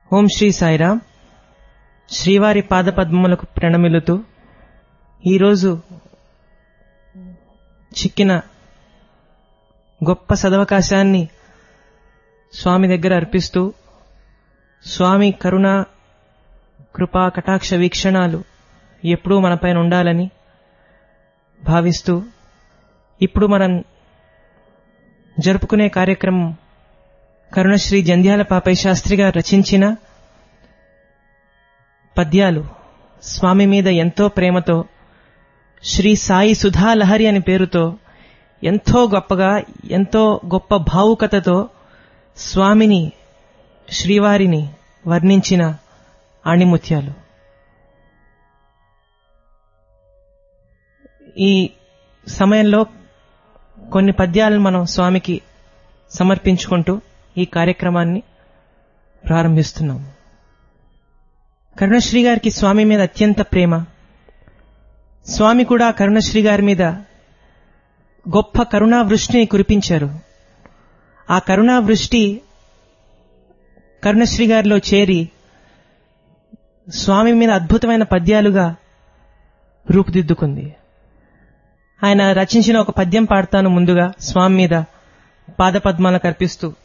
ఓం శ్రీ సాయిరామ్ శ్రీవారి పాదపద్మములకు ప్రణమిలుతూ ఈరోజు చిక్కిన గొప్ప సదవకాశాన్ని స్వామి దగ్గర అర్పిస్తూ స్వామి కరుణ కృపా కటాక్ష వీక్షణాలు ఎప్పుడూ మనపైన ఉండాలని భావిస్తూ ఇప్పుడు మనం జరుపుకునే కార్యక్రమం కరుణశ్రీ జంధ్యాల పాపయ్య శాస్త్రి గారు రచించిన పద్యాలు స్వామి మీద ఎంతో ప్రేమతో శ్రీ సాయి సుధాలహరి అని పేరుతో ఎంతో గొప్పగా ఎంతో గొప్ప భావుకతతో స్వామిని శ్రీవారిని వర్ణించిన ఆణిముత్యాలు ఈ సమయంలో కొన్ని పద్యాలను మనం స్వామికి సమర్పించుకుంటూ ఈ కార్యక్రమాన్ని ప్రారంభిస్తున్నాం కరుణశ్రీ గారికి స్వామి మీద అత్యంత ప్రేమ స్వామి కూడా కరుణశ్రీ గారి మీద గొప్ప కరుణా వృష్టిని కురిపించారు ఆ కరుణా వృష్టి కరుణశ్రీ గారిలో చేరి స్వామి మీద అద్భుతమైన పద్యాలుగా రూపుదిద్దుకుంది ఆయన రచించిన ఒక పద్యం పాడతాను ముందుగా స్వామి మీద పాదపద్మాలకు అర్పిస్తూ